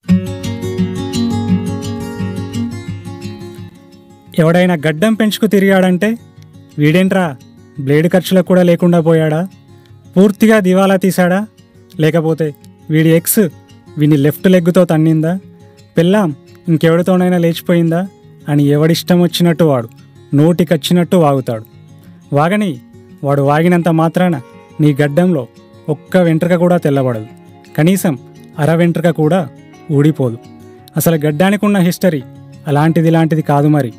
ఎవడైనా గడ్డం పెంచుకు తిరిగాడంటే వీడేంట్రా బ్లేడ్ ఖర్చులకు కూడా లేకుండా పోయాడా పూర్తిగా దివాలా తీశాడా లేకపోతే వీడి ఎక్స్ వీని లెఫ్ట్ లెగ్గుతో తన్నిందా పెళ్ళాం ఇంకెవడితోనైనా లేచిపోయిందా అని ఎవడిష్టం వచ్చినట్టు వాడు నోటికొచ్చినట్టు వాగుతాడు వాగని వాడు వాగినంత మాత్రాన నీ గడ్డంలో ఒక్క వెంట్రుక కూడా తెల్లబడదు కనీసం అర వెంట్రుక కూడా ఊడిపోదు అసలు గడ్డానికి ఉన్న హిస్టరీ అలాంటిది ఇలాంటిది కాదు మరి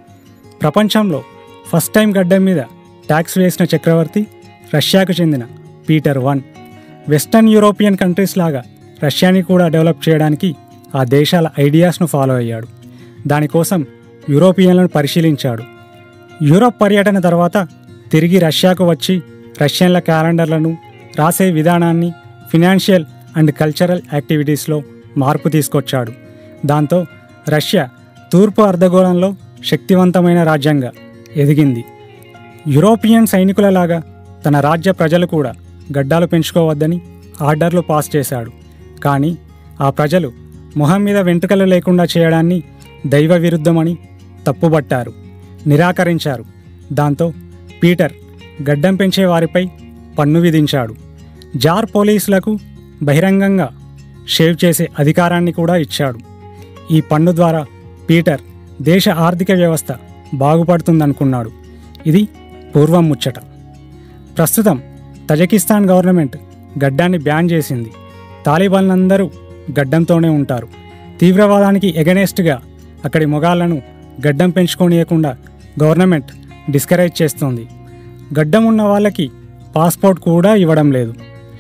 ప్రపంచంలో ఫస్ట్ టైం గడ్డం మీద ట్యాక్స్ వేసిన చక్రవర్తి రష్యాకు చెందిన Peter one western European countries లాగా రష్యాని కూడా డెవలప్ చేయడానికి ఆ దేశాల ఐడియాస్ను ఫాలో అయ్యాడు దానికోసం యూరోపియన్లను పరిశీలించాడు యూరోప్ పర్యటన తర్వాత తిరిగి రష్యాకు వచ్చి రష్యన్ల క్యాలెండర్లను రాసే విధానాన్ని ఫినాన్షియల్ అండ్ కల్చరల్ యాక్టివిటీస్లో మార్పు తీసుకొచ్చాడు దాంతో రష్యా తూర్పు అర్ధగోళంలో శక్తివంతమైన రాజ్యంగా ఎదిగింది యూరోపియన్ సైనికులలాగా తన రాజ్య ప్రజలు కూడా గడ్డాలు పెంచుకోవద్దని ఆర్డర్లు పాస్ చేశాడు కానీ ఆ ప్రజలు మొహం మీద వెంట్రుకలు లేకుండా చేయడాన్ని దైవ విరుద్ధమని తప్పుబట్టారు నిరాకరించారు దాంతో పీటర్ గడ్డం పెంచే వారిపై పన్ను విధించాడు జార్ పోలీసులకు బహిరంగంగా షేవ్ చేసే అధికారాన్ని కూడా ఇచ్చాడు ఈ పన్ను ద్వారా పీటర్ దేశ ఆర్థిక వ్యవస్థ బాగుపడుతుందనుకున్నాడు ఇది పూర్వం ముచ్చట ప్రస్తుతం తజకిస్తాన్ గవర్నమెంట్ గడ్డాన్ని బ్యాన్ చేసింది తాలిబాన్లందరూ గడ్డంతోనే ఉంటారు తీవ్రవాదానికి ఎగనెస్ట్గా అక్కడి మొగాళ్లను గడ్డం పెంచుకోనియకుండా గవర్నమెంట్ డిస్కరేజ్ చేస్తోంది గడ్డం ఉన్న వాళ్ళకి పాస్పోర్ట్ కూడా ఇవ్వడం లేదు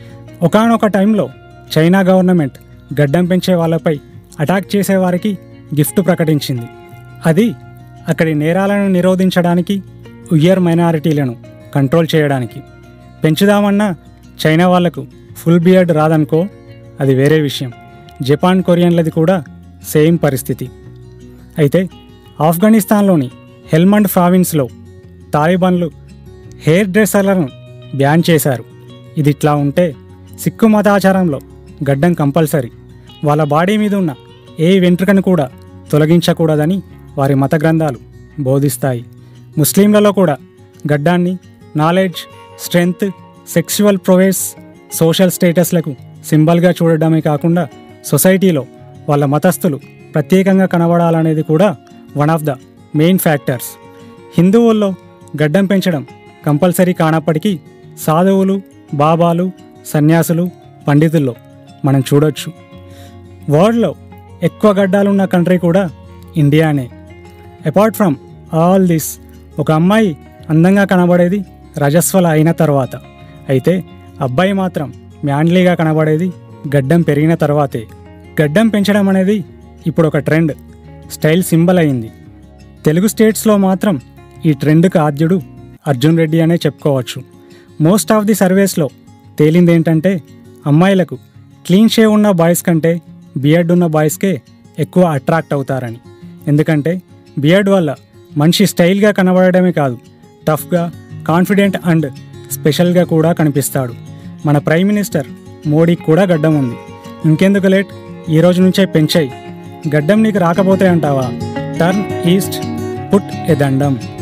ఒకానొక టైంలో చైనా గవర్నమెంట్ గడ్డం పెంచే వాళ్ళపై అటాక్ చేసే వారికి గిఫ్ట్ ప్రకటించింది అది అక్కడి నేరాలను నిరోధించడానికి ఉయ్యర్ మైనారిటీలను కంట్రోల్ చేయడానికి పెంచుదామన్నా చైనా వాళ్లకు ఫుల్ బియర్డ్ రాదనుకో అది వేరే విషయం జపాన్ కొరియన్లది కూడా సేమ్ పరిస్థితి అయితే ఆఫ్ఘనిస్తాన్లోని హెల్మండ్ ప్రావిన్స్లో తాలిబాన్లు హెయిర్ డ్రెస్సర్లను బ్యాన్ చేశారు ఇది ఇట్లా ఉంటే సిక్కు మతాచారంలో గడ్డం కంపల్సరీ వాళ్ళ బాడీ మీద ఉన్న ఏ వెంట్రుకను కూడా తొలగించకూడదని వారి మత గ్రంథాలు బోధిస్తాయి ముస్లింలలో కూడా గడ్డాన్ని knowledge strength sexual prowess social స్టేటస్లకు సింబల్గా చూడడమే కాకుండా సొసైటీలో వాళ్ళ మతస్థులు ప్రత్యేకంగా కనబడాలనేది కూడా one of the main factors హిందువుల్లో గడ్డం పెంచడం కంపల్సరీ కానప్పటికీ సాధువులు బాబాలు సన్యాసులు పండితుల్లో మనం చూడొచ్చు వరల్డ్లో ఎక్కువ గడ్డాలున్న కంట్రీ కూడా ఇండియానే అపార్ట్ ఫ్రమ్ ఆల్ దిస్ ఒక అమ్మాయి అందంగా కనబడేది రజస్వల అయిన తర్వాత అయితే అబ్బాయి మాత్రం మ్యాన్లీగా కనబడేది గడ్డం పెరిగిన తర్వాతే గడ్డం పెంచడం అనేది ఇప్పుడు ఒక ట్రెండ్ స్టైల్ సింబల్ అయింది తెలుగు స్టేట్స్లో మాత్రం ఈ ట్రెండ్కి ఆద్యుడు అర్జున్ రెడ్డి అనే చెప్పుకోవచ్చు మోస్ట్ ఆఫ్ ది సర్వేస్లో తేలింది ఏంటంటే అమ్మాయిలకు క్లీన్ షేవ్ ఉన్న బాయ్స్ కంటే బియర్డ్ ఉన్న బాయ్స్కే ఎక్కువ అట్రాక్ట్ అవుతారని ఎందుకంటే బియర్డ్ వల్ల మనిషి స్టైల్గా కనబడడమే కాదు టఫ్గా కాన్ఫిడెంట్ అండ్ స్పెషల్గా కూడా కనిపిస్తాడు మన ప్రైమ్ మినిస్టర్ మోడీకి కూడా గడ్డం ఉంది ఇంకెందుకు లేట్ ఈ రోజు నుంచే పెంచాయి గడ్డం నీకు రాకపోతే అంటావా టర్న్ ఈస్ట్ పుట్ ఎ దండం